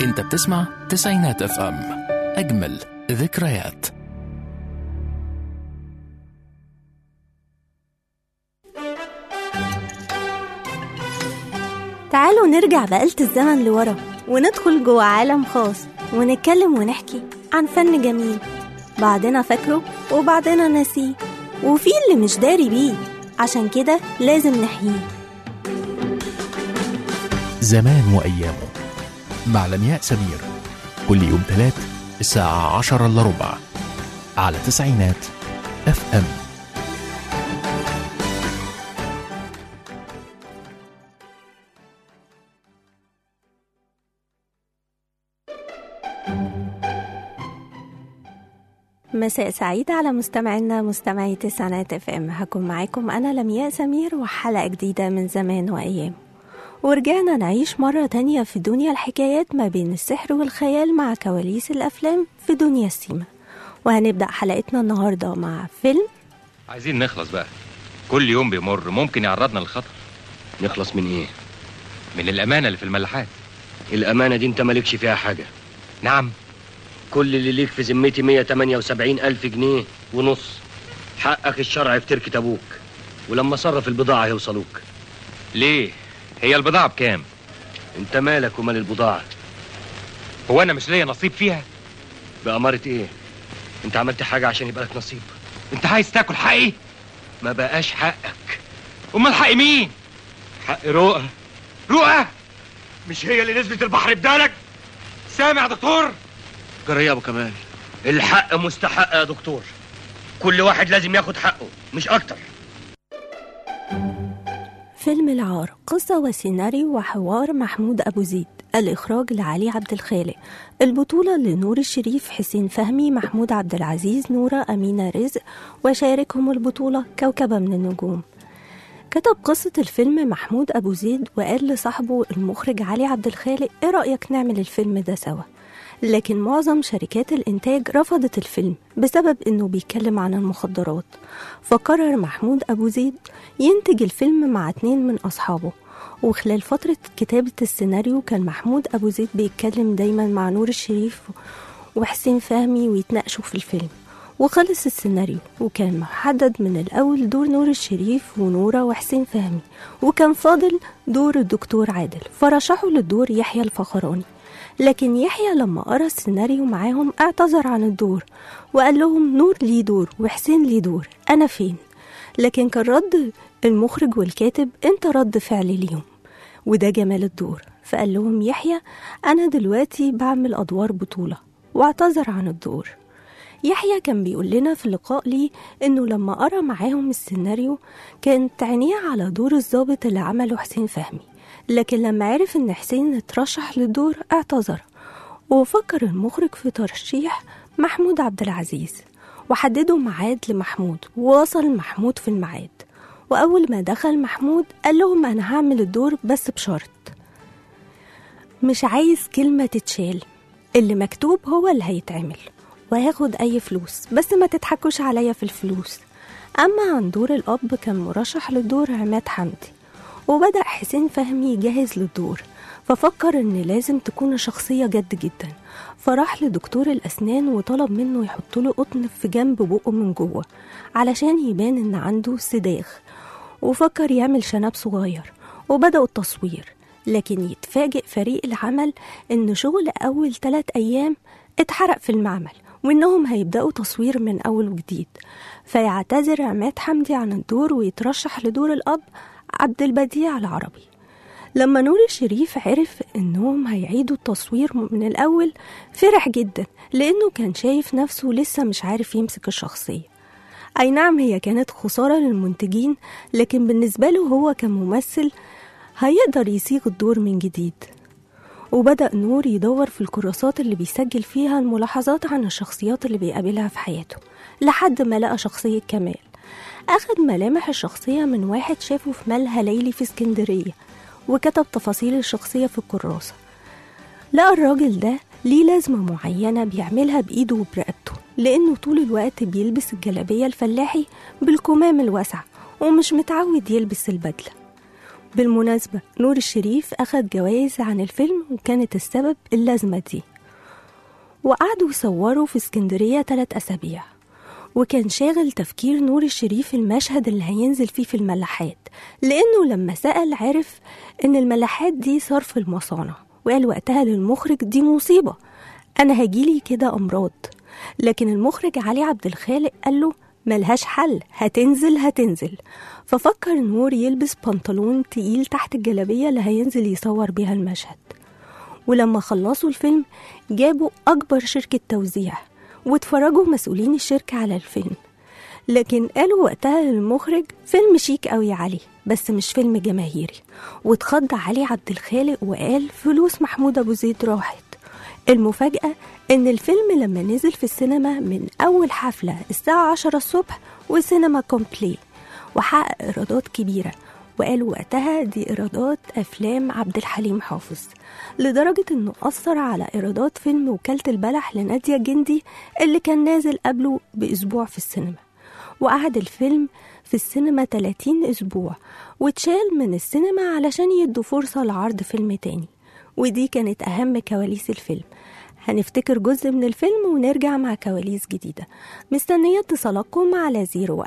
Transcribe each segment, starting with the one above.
انت بتسمع تسعينات اف ام اجمل ذكريات تعالوا نرجع بآلة الزمن لورا وندخل جوه عالم خاص ونتكلم ونحكي عن فن جميل بعضنا فاكره وبعضنا ناسيه وفي اللي مش داري بيه عشان كده لازم نحييه زمان وأيامه مع لمياء سمير كل يوم تلات الساعة عشرة إلا ربع على تسعينات اف ام مساء سعيد على مستمعينا مستمعي تسعينات اف ام هكون معاكم انا لمياء سمير وحلقة جديدة من زمان وايام ورجعنا نعيش مرة تانية في دنيا الحكايات ما بين السحر والخيال مع كواليس الأفلام في دنيا السيما وهنبدأ حلقتنا النهاردة مع فيلم عايزين نخلص بقى كل يوم بيمر ممكن يعرضنا للخطر نخلص من ايه من الأمانة اللي في الملاحات الامانه دي انت مالكش فيها حاجه نعم كل اللي ليك في ذمتي 178 الف جنيه ونص حقك الشرعي في تركة ابوك ولما صرف البضاعه هيوصلوك ليه هي البضاعة بكام انت مالك ومال البضاعه هو أنا مش ليا نصيب فيها بأمارة ايه انت عملت حاجه عشان يبقى لك نصيب أنت عايز تاكل حقي ما بقاش حقك أمال حق مين حق رؤى رؤى مش هي اللي نزلت البحر بدالك سامع يا دكتور جرى يا ابو كمال الحق مستحق يا دكتور كل واحد لازم ياخد حقه مش اكتر فيلم العار قصة وسيناريو وحوار محمود أبو زيد الإخراج لعلي عبد الخالق البطولة لنور الشريف حسين فهمي محمود عبد العزيز نورة أمينة رزق وشاركهم البطولة كوكبة من النجوم كتب قصة الفيلم محمود أبو زيد وقال لصاحبه المخرج علي عبد الخالق إيه رأيك نعمل الفيلم ده سوا لكن معظم شركات الإنتاج رفضت الفيلم بسبب إنه بيتكلم عن المخدرات فقرر محمود أبو زيد ينتج الفيلم مع اتنين من أصحابه وخلال فترة كتابة السيناريو كان محمود أبو زيد بيتكلم دايما مع نور الشريف وحسين فهمي ويتناقشوا في الفيلم وخلص السيناريو وكان محدد من الأول دور نور الشريف ونورة وحسين فهمي وكان فاضل دور الدكتور عادل فرشحوا للدور يحيى الفخراني لكن يحيى لما قرا السيناريو معاهم اعتذر عن الدور وقال لهم نور ليه دور وحسين ليه دور انا فين لكن كان رد المخرج والكاتب انت رد فعل ليهم وده جمال الدور فقال لهم يحيى انا دلوقتي بعمل ادوار بطوله واعتذر عن الدور يحيى كان بيقول لنا في اللقاء ليه انه لما قرا معاهم السيناريو كانت عينيه على دور الضابط اللي عمله حسين فهمي لكن لما عرف ان حسين اترشح للدور اعتذر وفكر المخرج في ترشيح محمود عبد العزيز وحددوا ميعاد لمحمود ووصل محمود في الميعاد وأول ما دخل محمود قال لهم أنا هعمل الدور بس بشرط مش عايز كلمة تتشال اللي مكتوب هو اللي هيتعمل وهاخد أي فلوس بس ما تضحكوش عليا في الفلوس أما عن دور الأب كان مرشح لدور عماد حمدي وبدأ حسين فهمي يجهز للدور ففكر إن لازم تكون شخصية جد جدا فراح لدكتور الأسنان وطلب منه يحط له قطن في جنب بقه من جوه علشان يبان إن عنده سداخ وفكر يعمل شنب صغير وبدأوا التصوير لكن يتفاجئ فريق العمل إن شغل أول ثلاث أيام اتحرق في المعمل وإنهم هيبدأوا تصوير من أول وجديد فيعتذر عماد حمدي عن الدور ويترشح لدور الأب عبد البديع العربي لما نور الشريف عرف انهم هيعيدوا التصوير من الاول فرح جدا لانه كان شايف نفسه لسه مش عارف يمسك الشخصيه اي نعم هي كانت خساره للمنتجين لكن بالنسبه له هو كممثل هيقدر يصيغ الدور من جديد وبدأ نور يدور في الكراسات اللي بيسجل فيها الملاحظات عن الشخصيات اللي بيقابلها في حياته لحد ما لقى شخصية كمال أخد ملامح الشخصية من واحد شافه في ملهى ليلي في اسكندرية وكتب تفاصيل الشخصية في الكراسة لقى الراجل ده ليه لازمة معينة بيعملها بإيده وبرقبته لأنه طول الوقت بيلبس الجلابية الفلاحي بالكمام الواسع ومش متعود يلبس البدلة بالمناسبة نور الشريف أخد جوائز عن الفيلم وكانت السبب اللازمة دي وقعدوا يصوروا في اسكندرية تلات أسابيع وكان شاغل تفكير نور الشريف المشهد اللي هينزل فيه في الملاحات لأنه لما سأل عرف إن الملاحات دي صرف المصانع وقال وقتها للمخرج دي مصيبة أنا هجيلي كده أمراض لكن المخرج علي عبد الخالق قال له ملهاش حل هتنزل هتنزل ففكر نور يلبس بنطلون تقيل تحت الجلابية اللي هينزل يصور بيها المشهد ولما خلصوا الفيلم جابوا أكبر شركة توزيع واتفرجوا مسؤولين الشركة على الفيلم لكن قالوا وقتها للمخرج فيلم شيك قوي يا علي بس مش فيلم جماهيري واتخض علي عبد الخالق وقال فلوس محمود أبو زيد راحت المفاجأة إن الفيلم لما نزل في السينما من أول حفلة الساعة عشرة الصبح وسينما كومبلي وحقق إيرادات كبيرة وقالوا وقتها دي إيرادات أفلام عبد الحليم حافظ لدرجة إنه أثر على إيرادات فيلم وكالة البلح لنادية جندي اللي كان نازل قبله بأسبوع في السينما وقعد الفيلم في السينما 30 أسبوع واتشال من السينما علشان يدوا فرصة لعرض فيلم تاني ودي كانت أهم كواليس الفيلم هنفتكر جزء من الفيلم ونرجع مع كواليس جديدة مستنية اتصالاتكم على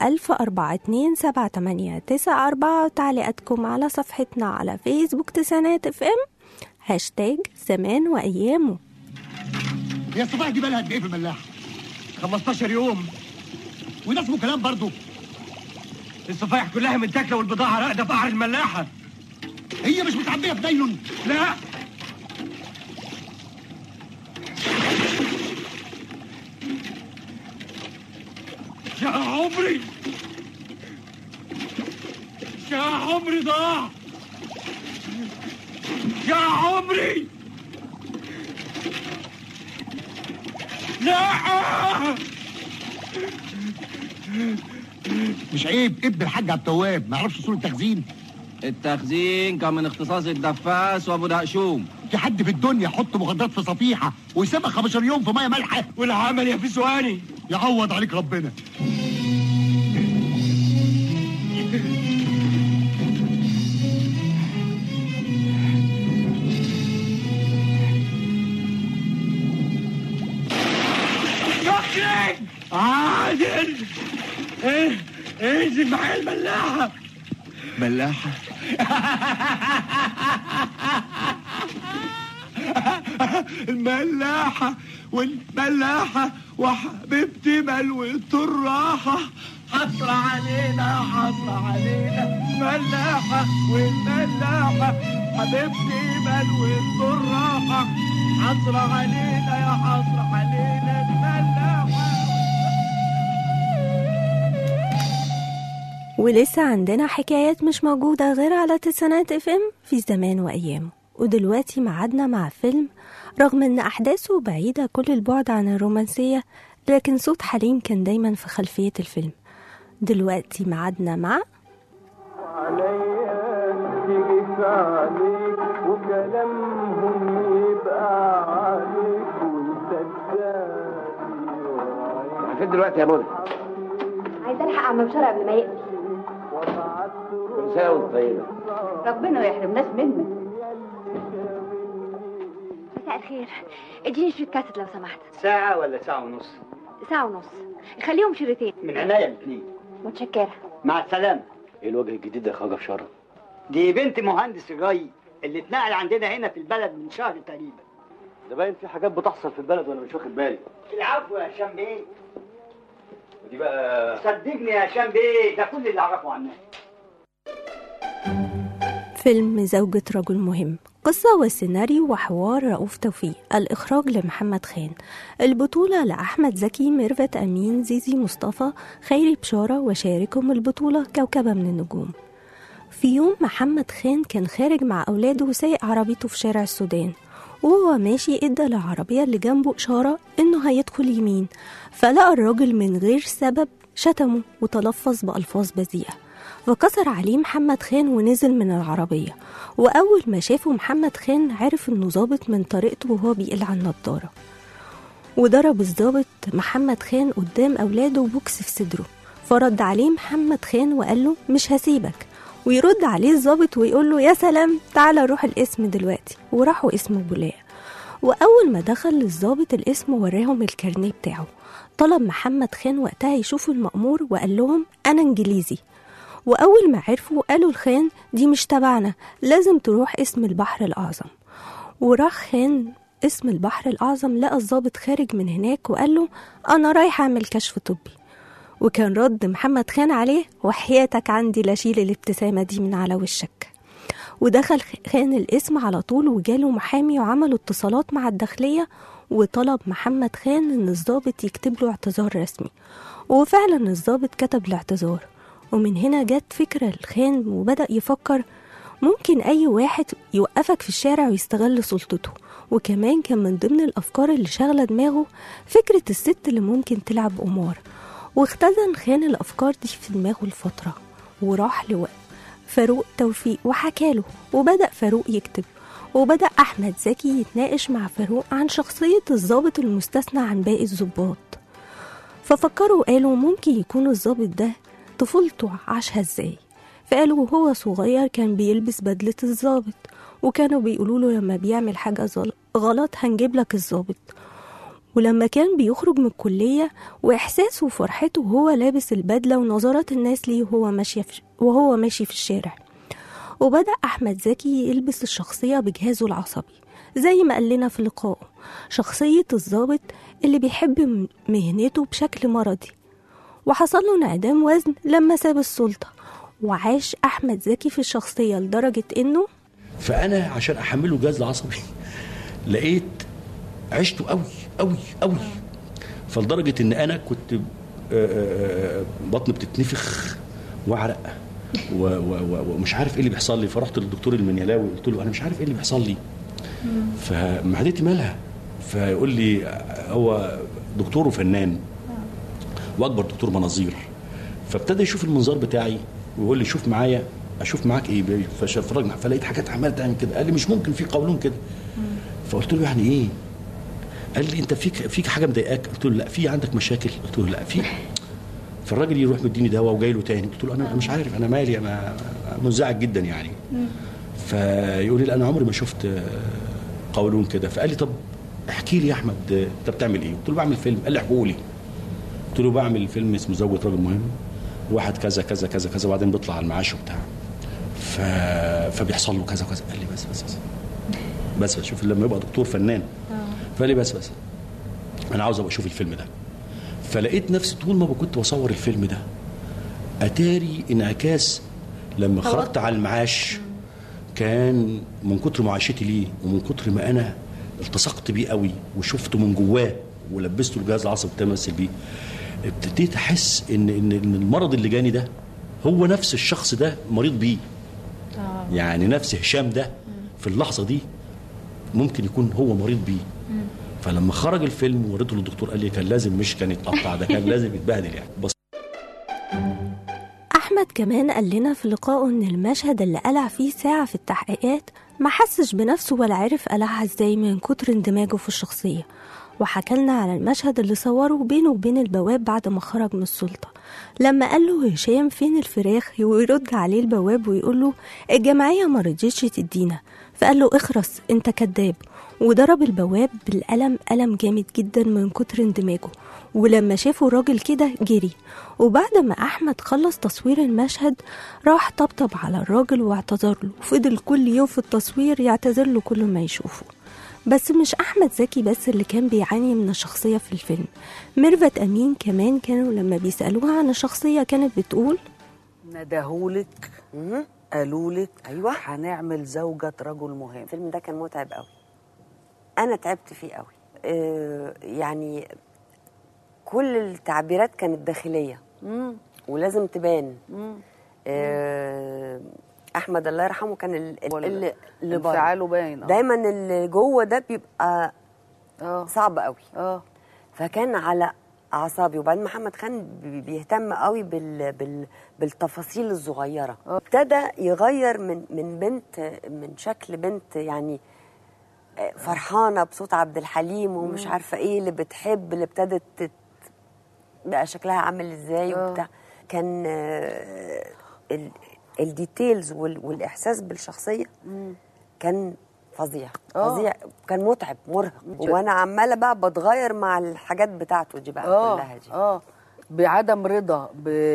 010427894 وتعليقاتكم على صفحتنا على فيسبوك تسعينات اف ام هاشتاج زمان وأيامه هي الصفاح دي بالها قد ايه في الملاحه 15 يوم وده اسمه كلام برضه الصفايح كلها متاكله والبضاعه راقده في قعر الملاحه هي مش متعبيه في نايلون لا يا عمري يا عمري ضاع يا عمري لا مش عيب ابن الحاج عبد التواب ما يعرفش اصول التخزين التخزين كان من اختصاص الدفاس وابو دقشوم في حد في الدنيا يحط مخدرات في صفيحه ويسيبها 15 يوم في ميه مالحه والعمل يا فسواني يعوض عليك ربنا شكري عادل ايه انزل معايا الملاحه ملاحة الملاحة والملاحة وحبيبتي ملوت الراحة حصر علينا حصر علينا ملاحة والملاحة حبيبتي ملوت الراحة حصر علينا يا حصر علينا الملاحة ولسه عندنا حكايات مش موجودة غير على تسعينات اف ام في زمان وأيامه ودلوقتي معادنا مع فيلم رغم ان أحداثه بعيدة كل البعد عن الرومانسية لكن صوت حليم كان دايما في خلفية الفيلم دلوقتي معادنا مع عليا تيجي عليك وكلامهم يبقى عليك وانت تسافر فين دلوقتي يا منى؟ عايزه الحق عم بشار قبل ما يقفل كل سنه وانت طيبه ربنا ما يحرمناش منك مساء الخير اديني شريط كاسيت لو سمحت ساعة ولا ساعة ونص ساعة ونص خليهم شريطين من عناية الاثنين متشكرة مع السلامة ايه الوجه الجديد ده يا خواجه في شرم؟ دي بنت مهندس الري اللي اتنقل عندنا هنا في البلد من شهر تقريبا ده باين في حاجات بتحصل في البلد وانا مش واخد بالي العفو يا هشام بيه ودي بقى صدقني يا هشام بيه ده كل اللي اعرفه عنها فيلم زوجة رجل مهم قصة وسيناريو وحوار رؤوف توفيق الإخراج لمحمد خان البطولة لأحمد زكي ميرفت أمين زيزي مصطفى خيري بشارة وشاركهم البطولة كوكبة من النجوم في يوم محمد خان كان خارج مع أولاده وسايق عربيته في شارع السودان وهو ماشي ادى للعربية اللي جنبه إشارة إنه هيدخل يمين فلقى الراجل من غير سبب شتمه وتلفظ بألفاظ بذيئة فكسر عليه محمد خان ونزل من العربية وأول ما شافه محمد خان عرف إنه ظابط من طريقته وهو بيقلع النضارة وضرب الظابط محمد خان قدام أولاده بوكس في صدره فرد عليه محمد خان وقال له مش هسيبك ويرد عليه الظابط ويقول له يا سلام تعالى روح الاسم دلوقتي وراحوا اسم بولاق وأول ما دخل الظابط الاسم وراهم الكارنيه بتاعه طلب محمد خان وقتها يشوفوا المأمور وقال لهم أنا إنجليزي وأول ما عرفوا قالوا الخان دي مش تبعنا لازم تروح اسم البحر الأعظم وراح خان اسم البحر الأعظم لقى الظابط خارج من هناك وقال له أنا رايح أعمل كشف طبي وكان رد محمد خان عليه وحياتك عندي لاشيل الابتسامة دي من على وشك ودخل خان الاسم على طول وجاله محامي وعملوا اتصالات مع الداخلية وطلب محمد خان ان الضابط يكتب له اعتذار رسمي وفعلا الضابط كتب الاعتذار ومن هنا جت فكرة الخان وبدأ يفكر ممكن أي واحد يوقفك في الشارع ويستغل سلطته وكمان كان من ضمن الأفكار اللي شاغلة دماغه فكرة الست اللي ممكن تلعب قمار واختزن خان الأفكار دي في دماغه لفترة وراح لوقت فاروق توفيق وحكاله وبدأ فاروق يكتب وبدأ أحمد زكي يتناقش مع فاروق عن شخصية الضابط المستثنى عن باقي الضباط ففكروا قالوا ممكن يكون الضابط ده طفولته عاشها ازاي فقالوا وهو صغير كان بيلبس بدلة الضابط وكانوا بيقولوا له لما بيعمل حاجة زل- غلط هنجيب لك الضابط ولما كان بيخرج من الكلية وإحساسه وفرحته وهو لابس البدلة ونظرات الناس ليه وهو ماشي في وهو ماشي في الشارع وبدأ أحمد زكي يلبس الشخصية بجهازه العصبي زي ما قال لنا في لقائه شخصية الضابط اللي بيحب م- مهنته بشكل مرضي وحصل له انعدام وزن لما ساب السلطة وعاش أحمد زكي في الشخصية لدرجة إنه فانا عشان احمله الجهاز العصبي لقيت عشته قوي قوي قوي فلدرجه ان انا كنت آه، آه، آه، بطني بتتنفخ واعرق و- و- و- ومش عارف ايه اللي بيحصل لي فرحت للدكتور المنيلاوي قلت له انا مش عارف ايه اللي بيحصل لي فمعدتي مالها فيقول لي آه، هو دكتور وفنان واكبر دكتور مناظير فابتدى يشوف المنظار بتاعي ويقول لي شوف معايا اشوف معاك ايه فشفرجنا فلقيت حاجات عماله تعمل كده قال لي مش ممكن في قولون كده فقلت له يعني ايه قال لي انت فيك فيك حاجه مضايقاك قلت له لا في عندك مشاكل قلت له لا في فالراجل يروح مديني دواء وجاي له تاني قلت له انا مش عارف انا مالي انا منزعج جدا يعني فيقول لي لا انا عمري ما شفت آه، قولون كده فقال لي طب احكي لي يا احمد آه، انت بتعمل ايه قلت له بعمل فيلم قال لي احكوا لي قلت له بعمل فيلم اسمه زوجة راجل مهم واحد كذا كذا كذا كذا وبعدين بيطلع على المعاش وبتاع ف... فبيحصل له كذا وكذا قال لي بس بس بس بس بس شوف لما يبقى دكتور فنان فقال لي بس بس انا عاوز ابقى اشوف الفيلم ده فلقيت نفسي طول ما كنت بصور الفيلم ده اتاري انعكاس لما خرجت على المعاش كان من كتر معاشتي ليه ومن كتر ما انا التصقت بيه قوي وشفته من جواه ولبسته الجهاز العصبي بتاعي مثل بيه ابتديت احس ان ان إن المرض اللي جاني ده هو نفس الشخص ده مريض بيه يعني نفس هشام ده في اللحظه دي ممكن يكون هو مريض بيه فلما خرج الفيلم ووريته للدكتور قال لي كان لازم مش كان يتقطع ده كان لازم يتبهدل يعني بس أحمد كمان قال لنا في لقائه إن المشهد اللي قلع فيه ساعة في التحقيقات ما حسش بنفسه ولا عرف قلعها ازاي من كتر اندماجه في الشخصية وحكى لنا على المشهد اللي صوره بينه وبين البواب بعد ما خرج من السلطة لما قال له هشام فين الفراخ ويرد عليه البواب ويقول له الجمعية ما رضيتش تدينا فقال له اخرس انت كذاب وضرب البواب بالقلم قلم جامد جدا من كتر اندماجه ولما شافوا الراجل كده جري وبعد ما أحمد خلص تصوير المشهد راح طبطب على الراجل واعتذر له وفضل كل يوم في التصوير يعتذر له كل ما يشوفه بس مش أحمد زكي بس اللي كان بيعاني من الشخصية في الفيلم ميرفت أمين كمان كانوا لما بيسألوها عن الشخصية كانت بتقول ندهولك قالولك ايوه هنعمل زوجة رجل مهم الفيلم ده كان متعب قوي انا تعبت فيه قوي آه يعني كل التعبيرات كانت داخليه مم. ولازم تبان مم. آه احمد الله يرحمه كان ال- ال- اللي اللي بره. انفعاله باين آه. دايما اللي جوه ده بيبقى اه صعب قوي اه فكان على اعصابي وبعدين محمد خان بي- بيهتم قوي بال بال بالتفاصيل الصغيره ابتدى يغير من من بنت من شكل بنت يعني آه، فرحانه بصوت عبد الحليم ومش مم. عارفه ايه اللي بتحب اللي ابتدت تت- بقى شكلها عامل ازاي آه. وبتاع كان آه، ال- الديتيلز وال... والاحساس بالشخصيه كان فظيع آه. فظيع كان متعب مرهق وانا عماله بقى بتغير مع الحاجات بتاعته دي بقى اه كلها دي اه بعدم رضا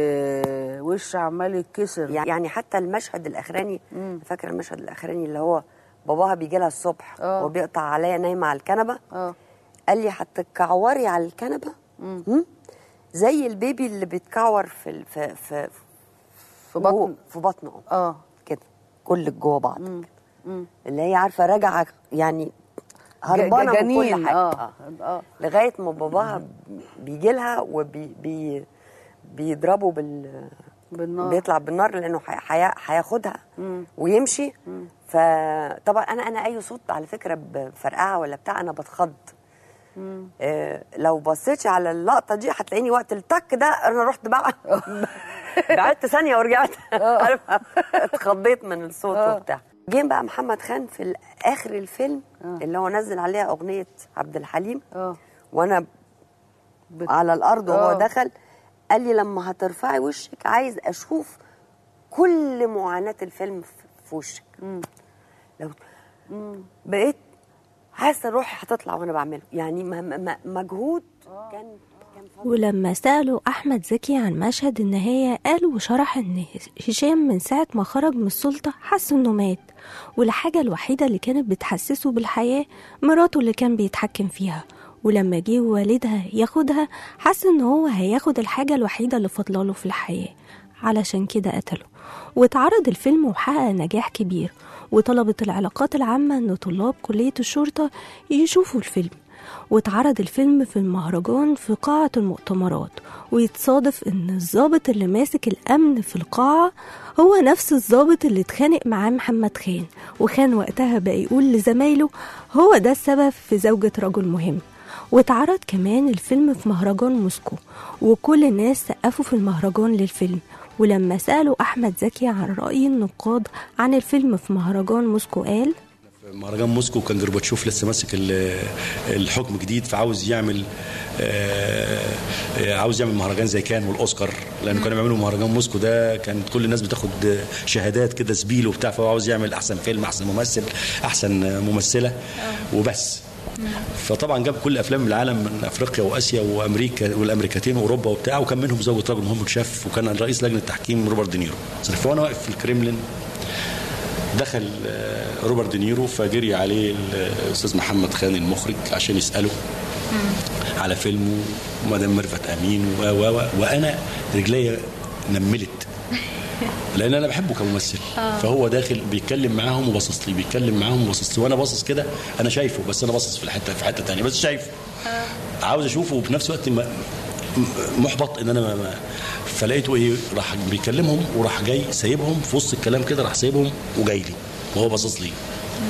بوش عمال يتكسر يعني حتى المشهد الاخراني فاكره المشهد الاخراني اللي هو باباها بيجي لها الصبح آه. وبيقطع عليا نايمه على الكنبه اه قال لي هتتكعوري على الكنبه مم؟ زي البيبي اللي بيتكعور في ال- في في في بطن في بطنه اه كده كلك جوه بعض مم. مم. اللي هي عارفه راجعه يعني هربانه من كل جنين، حاجه آه. اه لغايه ما باباها بيجي لها وبي بي بيضربه بال بالنار بيطلع بالنار لانه حي- حي- هياخدها مم. ويمشي فطبعا انا انا اي صوت على فكره بفرقعه ولا بتاع انا بتخض مم. آه، لو بصيتي على اللقطه دي هتلاقيني وقت التك ده انا رحت بقى بعدت ثانيه ورجعت عارفة؟ اتخضيت من الصوت آه. وبتاع جه بقى محمد خان في اخر الفيلم اللي هو نزل عليها اغنيه عبد الحليم اه وانا على الارض وهو آه. دخل قال لي لما هترفعي وشك عايز اشوف كل معاناه الفيلم في- في وشك لو بقيت حاسه روحي هتطلع وانا بعمله يعني م- م- مجهود كان ولما سألوا أحمد زكي عن مشهد النهاية قال وشرح إن هشام من ساعة ما خرج من السلطة حس إنه مات والحاجة الوحيدة اللي كانت بتحسسه بالحياة مراته اللي كان بيتحكم فيها ولما جه والدها ياخدها حس إن هو هياخد الحاجة الوحيدة اللي فاضلاله في الحياة علشان كده قتله واتعرض الفيلم وحقق نجاح كبير وطلبت العلاقات العامة إن طلاب كلية الشرطة يشوفوا الفيلم واتعرض الفيلم في المهرجان في قاعة المؤتمرات ويتصادف إن الضابط اللي ماسك الأمن في القاعة هو نفس الضابط اللي اتخانق معاه محمد خان وخان وقتها بقى يقول لزمايله هو ده السبب في زوجة رجل مهم واتعرض كمان الفيلم في مهرجان موسكو وكل الناس سقفوا في المهرجان للفيلم ولما سألوا أحمد زكي عن رأي النقاد عن الفيلم في مهرجان موسكو قال مهرجان موسكو كان جورباتشوف لسه ماسك ال- الحكم جديد فعاوز يعمل آه، آه، عاوز يعمل مهرجان زي كان والاوسكار لانه كانوا بيعملوا مهرجان موسكو ده كانت كل الناس بتاخد شهادات كده زبيل وبتاع فهو عاوز يعمل احسن فيلم احسن ممثل احسن ممثله وبس فطبعا جاب كل افلام العالم من افريقيا واسيا وامريكا والامريكتين واوروبا وبتاع وكان منهم زوجة رجل مهم شاف وكان رئيس لجنه تحكيم روبرت دينيرو فانا واقف في الكريملين دخل آه، روبرت دينيرو فجري عليه الاستاذ محمد خان المخرج عشان يساله على فيلمه ومدام ميرفت امين و و و وانا رجليا نملت لان انا بحبه كممثل آه. فهو داخل بيتكلم معاهم وباصص لي بيتكلم معاهم وباصص لي وانا باصص كده انا شايفه بس انا باصص في الحته في حته ثانيه بس شايفه عاوز اشوفه وفي نفس الوقت م- م- محبط ان انا ما ما فلقيته ايه راح بيكلمهم وراح جاي سايبهم في وسط الكلام كده راح سايبهم وجاي لي وهو باصص لي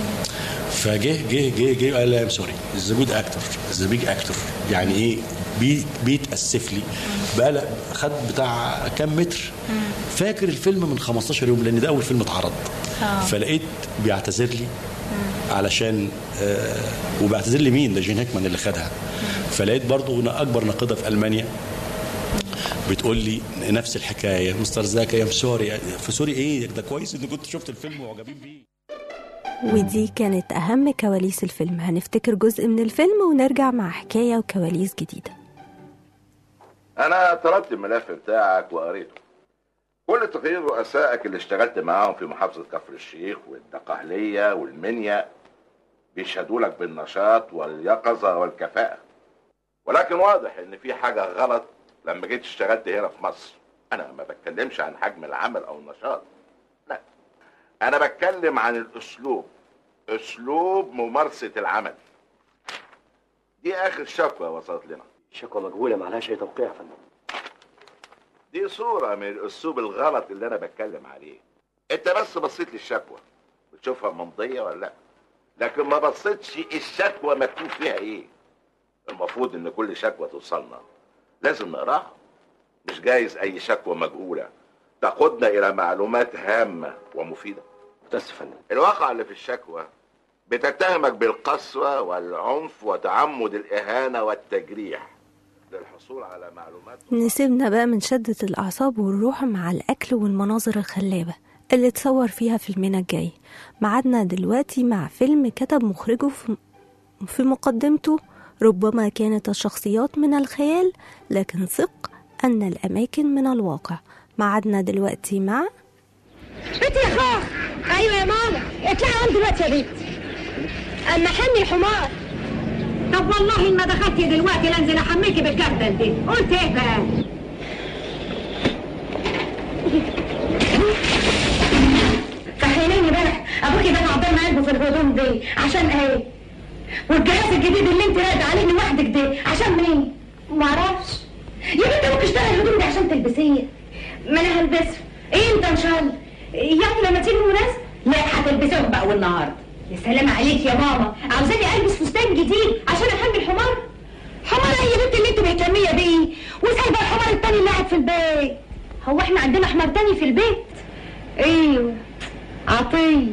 فجه جه جه جه قال ام سوري ذا جود اكتور ذا بيج اكتور يعني ايه بي بيتاسف لي بقى لا خد بتاع كام متر فاكر الفيلم من 15 يوم لان ده اول فيلم اتعرض آه. فلقيت بيعتذر لي علشان آه وبيعتذر لي مين ده جين هيكمان اللي خدها فلقيت برضو اكبر ناقده في المانيا بتقول لي نفس الحكايه مستر زكا يا سوري في سوري ايه ده كويس ان كنت شفت الفيلم وعجبين بيه ودي كانت أهم كواليس الفيلم هنفتكر جزء من الفيلم ونرجع مع حكاية وكواليس جديدة انا طلبت الملف بتاعك وقريته كل تقرير رؤسائك اللي اشتغلت معاهم في محافظة كفر الشيخ والدقهلية والمنيا بيشهدوا لك بالنشاط واليقظة والكفاءة ولكن واضح ان في حاجة غلط لما جيت اشتغلت هنا في مصر انا ما بتكلمش عن حجم العمل او النشاط لا انا بتكلم عن الاسلوب اسلوب ممارسة العمل دي اخر شكوى وصلت لنا شكوى مجهولة معلهاش أي توقيع يا فندم دي صورة من الأسلوب الغلط اللي أنا بتكلم عليه. أنت بس بصيت للشكوى بتشوفها ممضية ولا لأ؟ لكن ما بصيتش الشكوى مكتوب فيها إيه. المفروض إن كل شكوى توصلنا لازم نقراها. مش جايز أي شكوى مجهولة تقودنا إلى معلومات هامة ومفيدة. متأسف فندم. الواقع اللي في الشكوى بتتهمك بالقسوة والعنف وتعمد الإهانة والتجريح للحصول على معلومات نسيبنا بقى من شدة الأعصاب ونروح مع الأكل والمناظر الخلابة اللي اتصور فيها فيلمنا الجاي معادنا دلوقتي مع فيلم كتب مخرجه في- في مقدمته ربما كانت الشخصيات من الخيال لكن ثق أن الأماكن من الواقع معادنا دلوقتي مع بنتي يا خاخ ايوه يا ماما اطلعي قوم دلوقتي يا بنت اما حمي الحمار طب والله ان ما دخلتي دلوقتي لانزل احميكي بالجردل دي قلت ايه بقى فهميني بقى ابوكي دفع عقبال ما قلبه في الهدوم دي عشان ايه والجهاز الجديد اللي انت راقده عليه لوحدك ده عشان مين معرفش يا بنت ابوك اشترى الهدوم دي عشان تلبسيه ما انا هلبسه ايه انت ان شاء الله يعني لما تيجي المناسبه لا هتلبسيهم بقى والنهارده يا سلام عليك يا ماما عاوزاني البس فستان جديد عشان احمي الحمار حمار ايه يا بنت اللي انت مهتميه بيه وسايبه الحمار التاني اللي قاعد في البيت هو احنا عندنا حمار تاني في البيت ايوه عطيه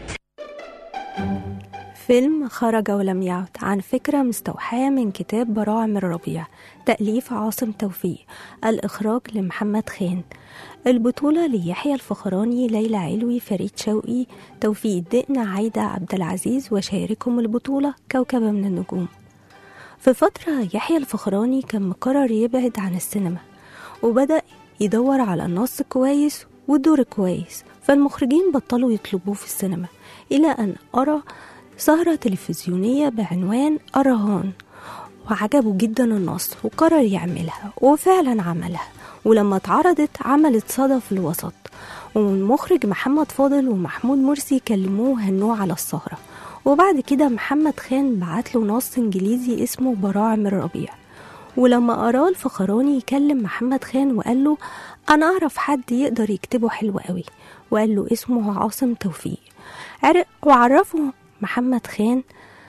فيلم خرج ولم يعد عن فكرة مستوحاة من كتاب براعم الربيع تأليف عاصم توفيق الإخراج لمحمد خان البطولة ليحيى الفخراني ليلى علوي فريد شوقي توفيق الدقن عايدة عبد العزيز وشاركهم البطولة كوكبة من النجوم في فترة يحيى الفخراني كان مقرر يبعد عن السينما وبدأ يدور على النص كويس والدور كويس فالمخرجين بطلوا يطلبوه في السينما إلى أن أرى سهرة تلفزيونية بعنوان الرهان وعجبه جدا النص وقرر يعملها وفعلا عملها ولما اتعرضت عملت صدى في الوسط والمخرج محمد فاضل ومحمود مرسي كلموه هنوه على السهرة وبعد كده محمد خان بعت له نص انجليزي اسمه براعم الربيع ولما قراه الفخراني يكلم محمد خان وقال له انا اعرف حد يقدر يكتبه حلو قوي وقال له اسمه عاصم توفيق عرق وعرفه محمد خان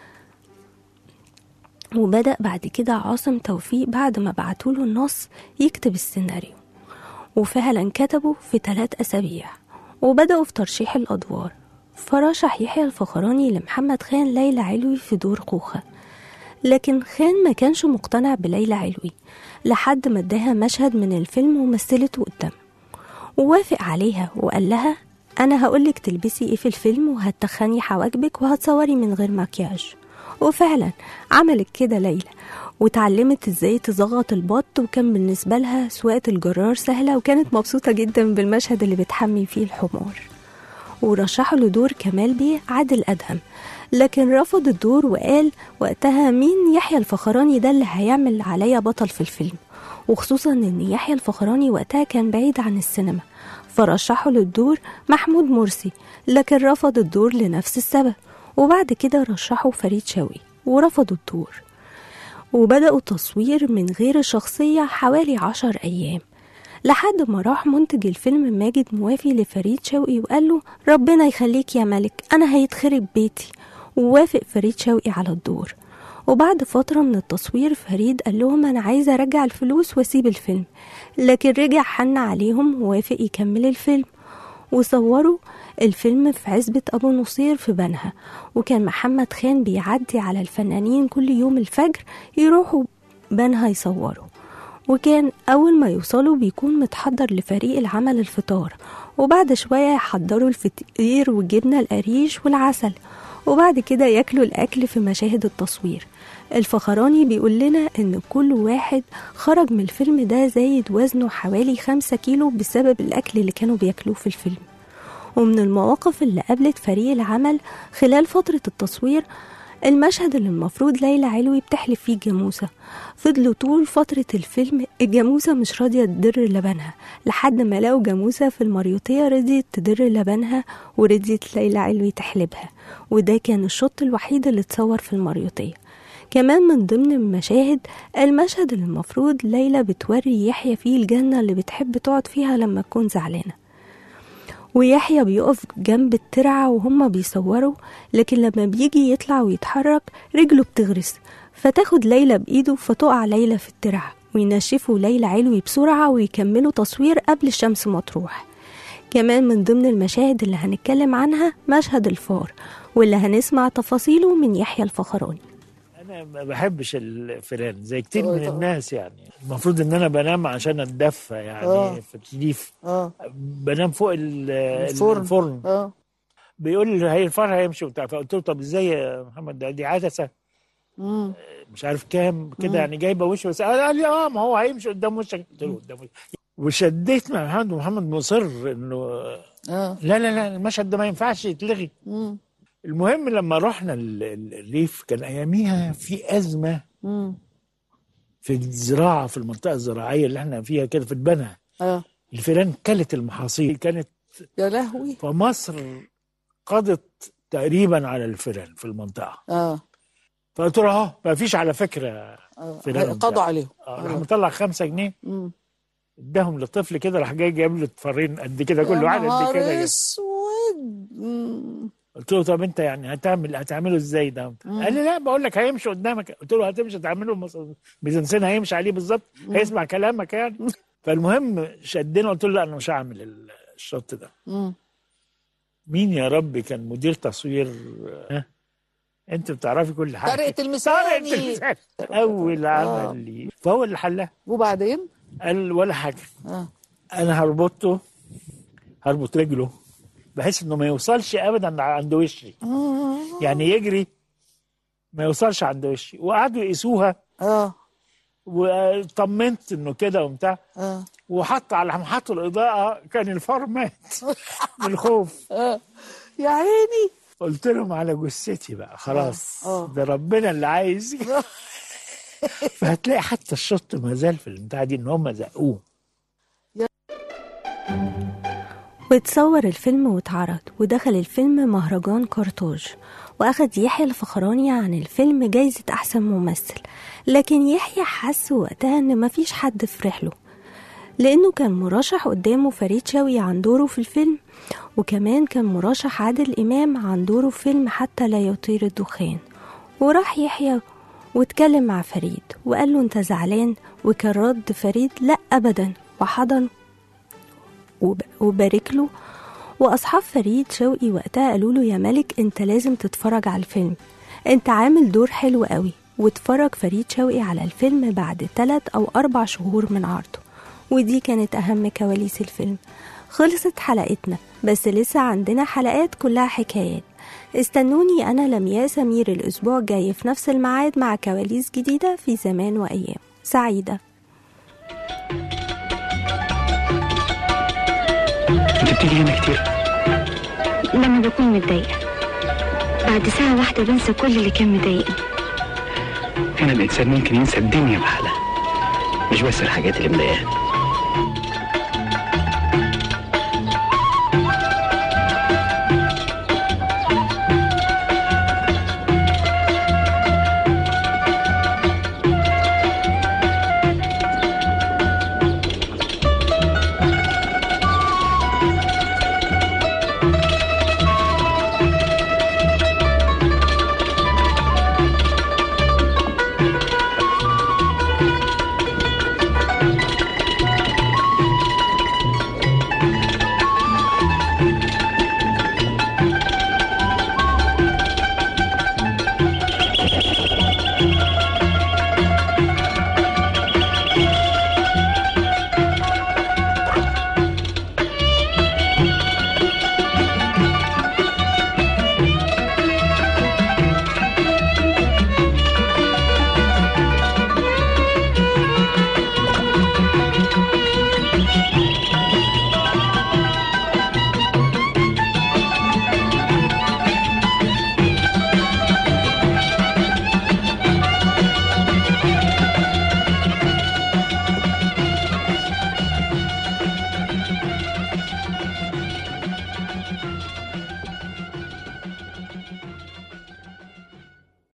وبدأ بعد كده عاصم توفيق بعد ما بعتوله النص يكتب السيناريو وفعلا كتبه في ثلاث أسابيع وبدأوا في ترشيح الأدوار فرشح يحيى الفخراني لمحمد خان ليلى علوي في دور خوخة لكن خان ما كانش مقتنع بليلى علوي لحد ما اداها مشهد من الفيلم ومثلته قدام ووافق عليها وقال لها أنا هقولك تلبسي إيه في الفيلم وهتخني حواجبك وهتصوري من غير مكياج وفعلا عملت كده ليلى واتعلمت ازاي تزغط البط وكان بالنسبة لها سواقة الجرار سهلة وكانت مبسوطة جدا بالمشهد اللي بتحمي فيه الحمار ورشحوا له دور كمال بيه عادل أدهم لكن رفض الدور وقال وقتها مين يحيى الفخراني ده اللي هيعمل عليا بطل في الفيلم وخصوصا ان يحيى الفخراني وقتها كان بعيد عن السينما فرشحوا للدور محمود مرسي لكن رفض الدور لنفس السبب وبعد كده رشحوا فريد شوقي ورفضوا الدور وبدأوا تصوير من غير الشخصية حوالي عشر أيام لحد ما راح منتج الفيلم ماجد موافي لفريد شوقي وقال له ربنا يخليك يا ملك أنا هيتخرب بيتي ووافق فريد شوقي على الدور وبعد فترة من التصوير فريد قال لهم أنا عايزة أرجع الفلوس وأسيب الفيلم لكن رجع حن عليهم ووافق يكمل الفيلم وصوروا الفيلم في عزبة أبو نصير في بنها وكان محمد خان بيعدي على الفنانين كل يوم الفجر يروحوا بنها يصوروا وكان أول ما يوصلوا بيكون متحضر لفريق العمل الفطار وبعد شوية يحضروا الفطير والجبنة القريش والعسل وبعد كده ياكلوا الأكل في مشاهد التصوير الفخراني بيقول لنا إن كل واحد خرج من الفيلم ده زايد وزنه حوالي خمسة كيلو بسبب الأكل اللي كانوا بياكلوه في الفيلم ومن المواقف اللي قابلت فريق العمل خلال فترة التصوير المشهد اللي المفروض ليلى علوي بتحلف فيه الجاموسة فضلوا طول فترة الفيلم الجاموسة مش راضية تدر لبنها لحد ما لقوا جاموسة في المريوطية رضيت تدر لبنها ورضيت ليلى علوي تحلبها وده كان الشوط الوحيد اللي اتصور في المريوطية كمان من ضمن المشاهد المشهد اللي المفروض ليلى بتوري يحيى فيه الجنة اللي بتحب تقعد فيها لما تكون زعلانة ويحيى بيقف جنب الترعة وهما بيصوروا لكن لما بيجي يطلع ويتحرك رجله بتغرس فتاخد ليلى بإيده فتقع ليلى في الترعة وينشفوا ليلى علوي بسرعة ويكملوا تصوير قبل الشمس ما تروح كمان من ضمن المشاهد اللي هنتكلم عنها مشهد الفار واللي هنسمع تفاصيله من يحيى الفخراني ما ما بحبش الفيران زي كتير آه، من طبعا. الناس يعني المفروض ان انا بنام عشان اتدفى يعني آه. في التليف اه بنام فوق ال- الفرن. الفرن اه بيقول لي هي الفرن هيمشي وبتاع فقلت له طب ازاي يا محمد ده دي عدسه مم. مش عارف كام مم. كده يعني جايبه وش بس قال لي اه ما هو هيمشي قدام وشك قلت له قدام وشك وشديت مع محمد ومحمد مصر انه اه لا لا لا المشهد ده ما ينفعش يتلغي مم. المهم لما رحنا ال- ال- الريف كان اياميها في ازمه مم. في الزراعه في المنطقه الزراعيه اللي احنا فيها كده في البنها اه الفيران كلت المحاصيل كانت يا لهوي فمصر قضت تقريبا على الفيران في المنطقه اه فقلت له اهو ما فيش على فكره اه فيران قضوا وبتاع. عليهم آه، راح مطلع خمسة جنيه مم. اداهم لطفل كده راح جاي جايب له فارين قد كده كل يا واحد قد نهار كده اسود مم. قلت له طب انت يعني هتعمل هتعمله ازاي ده؟ مم. قال لي لا بقول لك هيمشي قدامك قلت له هتمشي تعمله مص- بيزنسين هيمشي عليه بالظبط هيسمع كلامك يعني فالمهم شدنا قلت له لا انا مش هعمل ال- الشوط ده مم. مين يا ربي كان مدير تصوير ها انت بتعرفي كل حاجه طارق المساني. طارق المساني. اول عمل لي فهو اللي حلها وبعدين قال ولا حاجه اه انا هربطه هربط رجله بحيث انه ما يوصلش ابدا عند وشي يعني يجري ما يوصلش عند وشي وقعدوا يقيسوها اه وطمنت انه كده وبتاع اه وحط على محط الاضاءه كان الفار مات من الخوف اه يا عيني قلت لهم على جثتي بقى خلاص آه. ده ربنا اللي عايز فهتلاقي حتى الشط ما زال في البتاع دي ان هم زقوه واتصور الفيلم واتعرض ودخل الفيلم مهرجان كارتاج وأخد يحيى الفخراني عن الفيلم جايزة أحسن ممثل لكن يحيى حس وقتها إن مفيش حد فرح له لأنه كان مرشح قدامه فريد شوقي عن دوره في الفيلم وكمان كان مرشح عادل إمام عن دوره في فيلم حتى لا يطير الدخان وراح يحيى واتكلم مع فريد وقال له انت زعلان وكان رد فريد لا ابدا وحضن وب- وبارك له واصحاب فريد شوقي وقتها قالوا له يا ملك انت لازم تتفرج على الفيلم انت عامل دور حلو قوي واتفرج فريد شوقي على الفيلم بعد ثلاث او اربع شهور من عرضه ودي كانت اهم كواليس الفيلم خلصت حلقتنا بس لسه عندنا حلقات كلها حكايات استنوني انا لمياء سمير الاسبوع الجاي في نفس الميعاد مع كواليس جديده في زمان وايام سعيده انت بتيجي هنا كتير لما بكون متضايقة بعد ساعة واحدة بنسى كل اللي كان مضايقني هنا الانسان ممكن ينسى الدنيا بحالها مش بس الحاجات اللي مضايقاه